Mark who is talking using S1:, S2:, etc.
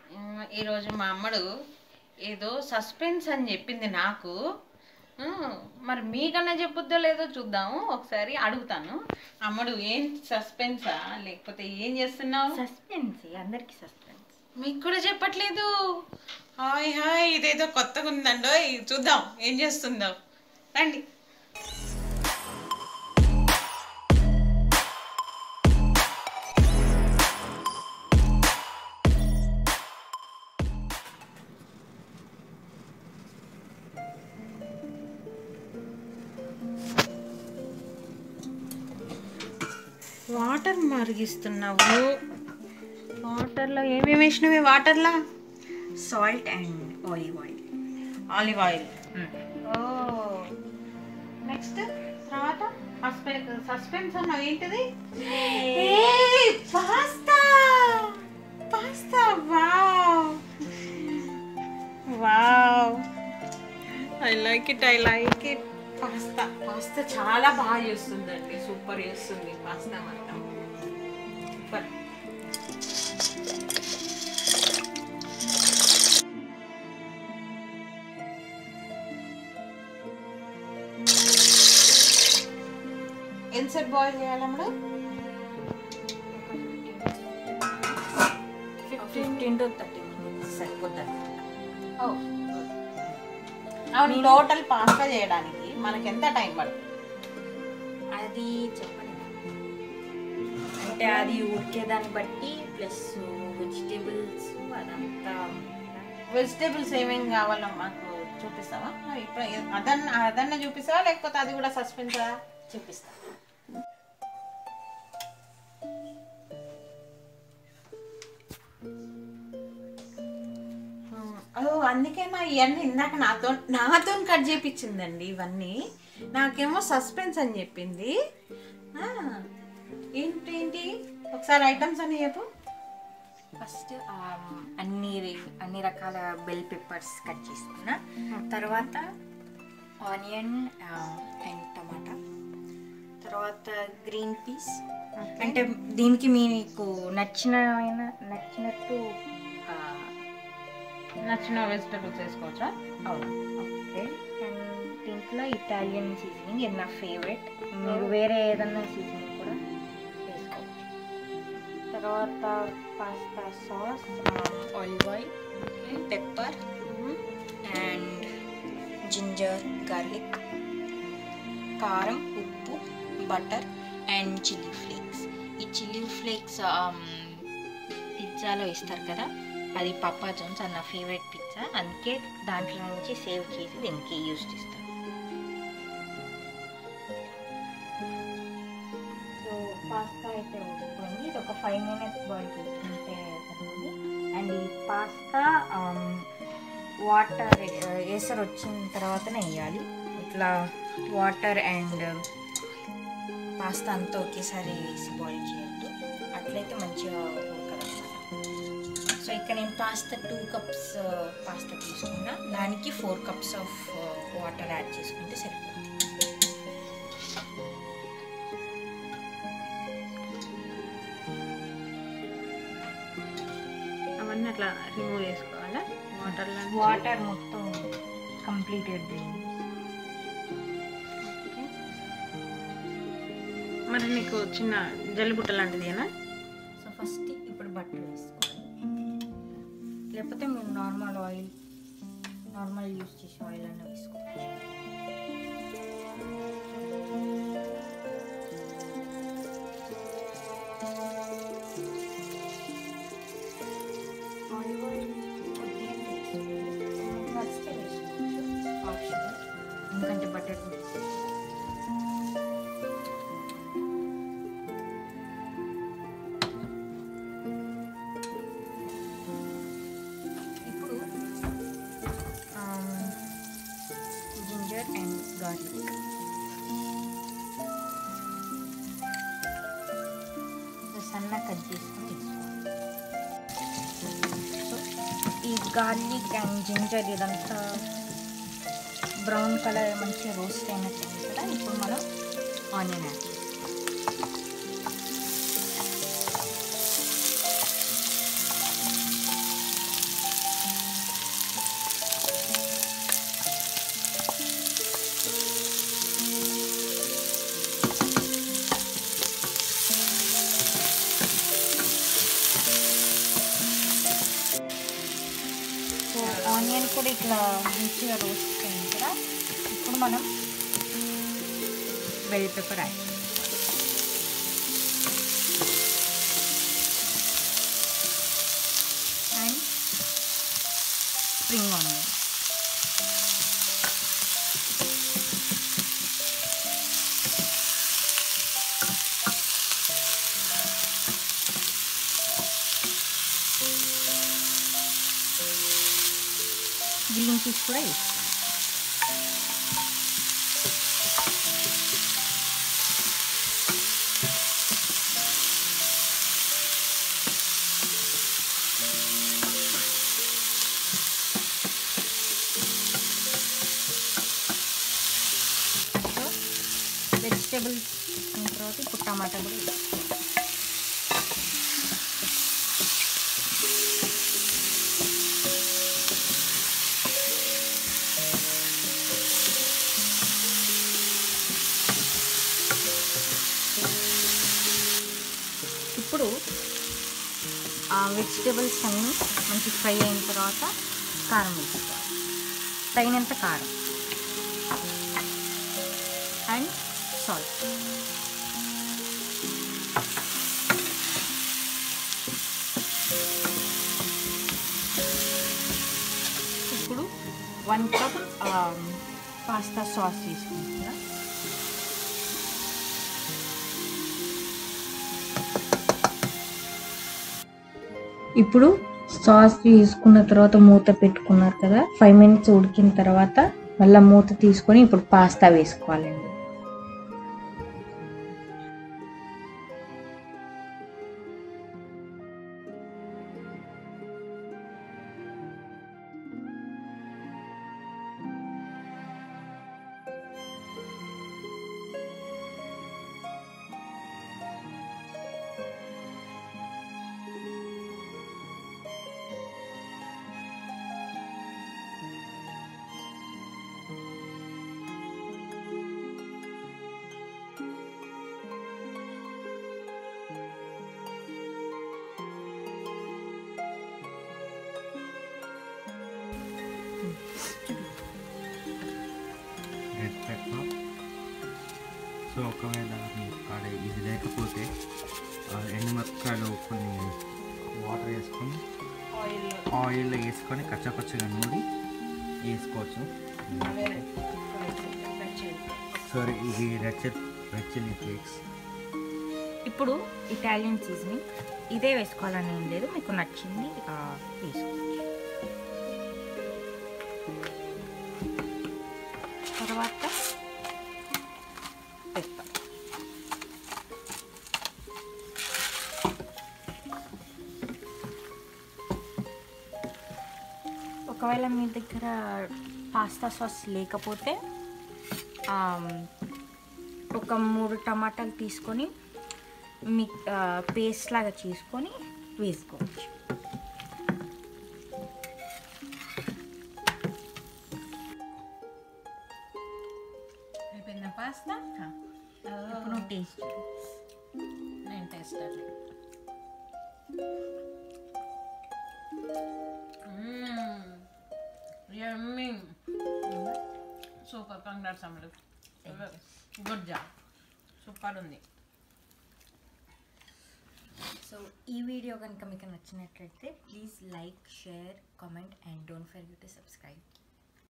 S1: ఉమ్, ఈరోజు మా అమ్మడు ఏదో సస్పెన్స్ అని చెప్పింది నాకు ఉమ్, మరి మీకన్నా చెప్పుద్దో లేదో చూద్దాము ఒకసారి అడుగుతాను అమ్మడు ఏం సస్పెన్సా లేకపోతే ఏం చేస్తున్నావు
S2: సస్పెన్స్ అందరికి సస్పెన్స్
S1: మీకు కూడా చెప్పట్లేదు హాయ్ హాయ్ ఇదేదో కొత్తగా ఉందండో చూద్దాం ఏం చేస్తుందో రండి వాటర్ మరిగిస్తున్నావు వాటర్లో ఏమేమి వేసినవి వాటర్లో
S2: salt and olive oil
S1: olive oil ఓ నెక్స్ట్ తర్వాత సస్పెన్స్ సస్పెన్స్ అన్నావు ఏంటిది pasta pasta wow wow I like it I like it pasta pasta చాలా బాగా చేస్తుందండి సూపర్ చేస్తుంది పాస్తా మాత్రం సూపర్ ఎంతసేపు బాయిల్ చేయాలమ్మడు
S2: ఫిఫ్టీన్ టు థర్టీ మినిట్స్ సరిపోతుంది
S1: ఓ అవును టోటల్ పాస్తా చేయడానికి మనకి ఎంత టైం పడుతుంది
S2: అది చెప్పండి అంటే అది ఉడికేదాన్ని బట్టి ప్లస్ వెజిటేబుల్స్ అదంతా
S1: వెజిటేబుల్స్ ఏమేమి కావాలో మాకు చూపిస్తావా మరి ఇప్పుడు అదన్న అదన్న చూపిస్తావా లేకపోతే అది కూడా సస్పెన్సా
S2: చూపిస్తా
S1: ఓ అందుకేనా ఇవన్నీ ఇందాక నాతో నాతో కట్ చేపించిందండి ఇవన్నీ నాకేమో సస్పెన్స్ అని చెప్పింది ఆ, ఏంటి ఏంటి ఒకసారి ఐటమ్స్ అని చెప్పు
S2: ఫస్ట్ అన్ని అన్ని రకాల బెల్ పెప్పర్స్ కట్ చేసుకున్నా తర్వాత ఆనియన్ అండ్ టమాటా తర్వాత గ్రీన్ పీస్ అంటే దీనికి మీకు నచ్చిన నచ్చినట్టు ఆ,
S1: నచ్చిన వెజిటేబుల్స్ వేసుకోవచ్చా
S2: అవును ఓకే అండ్ దీంట్లో ఇటాలియన్ సీజనింగ్ ఇది నా ఫేవరెట్ మీరు వేరే ఏదన్నా సీజనింగ్ కూడా వేసుకోవచ్చు తర్వాత pasta sauce olive oil pepper and ginger garlic కారం ఉప్పు బటర్ అండ్ చిల్లీ ఫ్లేక్స్ ఈ చిల్లీ ఫ్లేక్స్ పిజ్జాలో ఇస్తారు కదా అది పప్పా జోన్స్ అది నా ఫేవరెట్ పిజ్జా అందుకే దాంట్లో నుంచి సేవ్ చేసి దీనికి యూజ్ చేస్తాను సో పాస్తా అయితే ఉడికిపోయింది ఇది ఒక ఫైవ్ మినిట్స్ బాయిల్ చేసుకుంటే సరిపోతుంది అండ్ ఈ పాస్తా వాటర్ ఎసరు వచ్చిన తర్వాతనే వేయాలి ఇట్లా వాటర్ అండ్ పాస్తా అంతా ఒకేసారి వేసి బాయిల్ చేయొద్దు అట్లయితే మంచిగా ఉడకదన్నమాట సో ఇక్కడ నేను పాస్తా టూ కప్స్ పాస్తా తీసుకున్నా దానికి four cups of water add చేసుకుంటే సరిపోతుంది
S1: అవన్నీ అట్లా రిమూవ్ చేసుకోవాలా వాటర్లో
S2: వాటర్ మొత్తం కంప్లీటెడ్
S1: మరి నీకు చిన్న జల్లిబుట్ట లాంటిది ఏనా
S2: సో ఫస్ట్ ఇప్పుడు బటర్ వేసుకోవాలి లేకపోతే మీరు నార్మల్ ఆయిల్ నార్మల్ యూస్ చేసే ఆయిల్ అన్న వేసుకోవచ్చు ఆలివ్ ఆయిల్ కొద్దిగా వేసుకోవాలి. నచ్చితే వేసుకోవచ్చు ఆప్షనల్ ఎందుకంటే బటర్ కూడా వేసుకోవచ్చు. ఇప్పుడు జింజర్ అండ్ గార్లిక్ సన్న కట్ చేసుకొని వేసుకోవాలి సో ఈ గార్లిక్ అండ్ జింజర్ ఇదంతా బ్రౌన్ కలర్ మంచిగా రోస్ట్ అయినట్టు ఉంది కదా ఇప్పుడు మనం ఆనియన్ యాడ్ చేసుకోవాలి ఆనియన్ కూడా ఇట్లా మంచిగా రోస్ట్ అయింది కదా ఇప్పుడు మనం బెల్ పెప్పర్ యాడ్ చేస్తాం. And spring onion green peas కూడా వేస్తాం సో వెజిటేబుల్స్ అయిన తర్వాత ఇప్పుడు టమాటా కూడా వేస్తాం. ఇప్పుడు ఆ వెజిటేబుల్స్ అన్నీ మంచి ఫ్రై అయిన తర్వాత కారం వేసుకోవాలి తగినంత కారం అండ్ సాల్ట్ ఇప్పుడు వన్ కప్ పాస్తా సాస్ తీసుకుంటున్నా ఇప్పుడు సాస్ తీసుకున్న తర్వాత మూత పెట్టుకున్నారు కదా ఫైవ్ మినిట్స్ ఉడికిన తర్వాత మళ్ళీ మూత తీసుకొని ఇప్పుడు పాస్తా వేసుకోవాలండి
S3: రెడ్ పెప్పర్ సో ఒకవేళ మీ కాడ ఇది లేకపోతే ఆ ఎండుమిరపకాయలు కొన్ని వాటర్ వేసుకొని
S1: ఆయిల్
S3: ఆయిల్ వేసుకొని కచ్చపచ్చగా నూరి వేసుకోవచ్చు సో ఇది red chill red chilli flakes
S2: ఇప్పుడు ఇటాలియన్ సీజనింగ్ ఇదే వేసుకోవాలని ఏం లేదు మీకు నచ్చింది ఆ, వేసుకోవచ్చు తర్వాత పెప్పర్ ఒకవేళ మీ దగ్గర పాస్తా సాస్ లేకపోతే ఆమ్, ఒక మూడు టమాటాలు తీసుకొని మీ పేస్ట్ లాగా చేసుకొని వేసుకోవచ్చు
S1: అయిపోయిందా పాస్తా
S2: ఇప్పుడు నువ్వు టేస్ట్ చూడు.
S1: నేను టేస్ట్ అట్లా యమ్మీ సూపర్ కంగ్రాట్స్ అమ్ముడు గుడ్ జాబ్ సూపర్ ఉంది
S2: సో ఈ వీడియో కనుక మీకు నచ్చినట్లయితే please like share comment and don't forget to subscribe